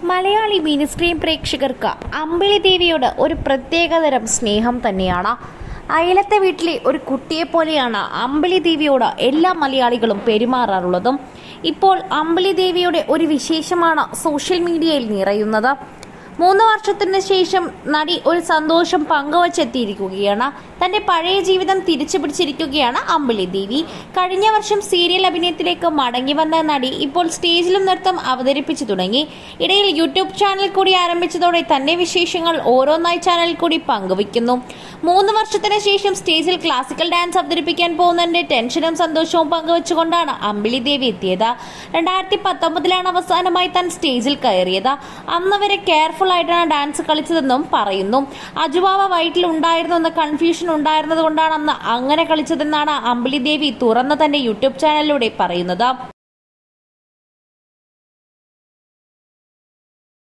Malayali mini screen പ്രേക്ഷകർക്ക് അമ്പിളി ദേവിയോട് ഒരു പ്രത്യേകതരം സ്നേഹം തന്നെയാണ് അയലത്തെ വീട്ടിലെ ഒരു കുട്ടിയെ പോലെയാണ് അമ്പിളി ദേവിയോട് എല്ലാ മലയാളികളും പെരുമാറാറുള്ളതും ഇപ്പോൾ അമ്പിളി ദേവിയുടെ ഒരു വിശേഷമാണ് സോഷ്യൽ മീഡിയയിൽ നിറയുന്നത് മൂന്ന് വർഷത്തിന് ശേഷം നടി ഒരു സന്തോഷം പങ്കുവച്ചെത്തിയിരിക്കുകയാണ് തന്റെ പഴയ ജീവിതം തിരിച്ചു പിടിച്ചിരിക്കുകയാണ് അമ്പിളി ദേവി കഴിഞ്ഞ വർഷം സീരിയൽ അഭിനയത്തിലേക്ക് മടങ്ങി വന്ന നടി ഇപ്പോൾ സ്റ്റേജിലും നൃത്തം അവതരിപ്പിച്ചു തുടങ്ങി ഇടയിൽ യൂട്യൂബ് ചാനൽ കൂടി ആരംഭിച്ചതോടെ തന്റെ വിശേഷങ്ങൾ ഓരോന്നായി ചാനലിൽ കൂടി പങ്കുവയ്ക്കുന്നു മൂന്ന് വർഷത്തിന് ശേഷം സ്റ്റേജിൽ ക്ലാസിക്കൽ ഡാൻസ് അവതരിപ്പിക്കാൻ പോകുന്നതിന്റെ ടെൻഷനും സന്തോഷവും പങ്കുവച്ചുകൊണ്ടാണ് അമ്പിളി ദേവി എത്തിയത് രണ്ടായിരത്തി പത്തൊമ്പതിലാണ് അവസാനമായി താൻ സ്റ്റേജിൽ കയറിയത് അന്ന് വരെ കെയർഫുൾ ആയിട്ടാണ് ഡാൻസ് കളിച്ചതെന്നും പറയുന്നു അജുബാബ വയറ്റിൽ ഉണ്ടായിരുന്നു എന്ന കൺഫ്യൂഷൻ ഉണ്ടായിരുന്നത് കൊണ്ടാണ് അന്ന് അങ്ങനെ കളിച്ചതെന്നാണ് അമ്പിളി ദേവി തുറന്ന് തന്റെ യൂട്യൂബ് ചാനലിലൂടെ പറയുന്നത്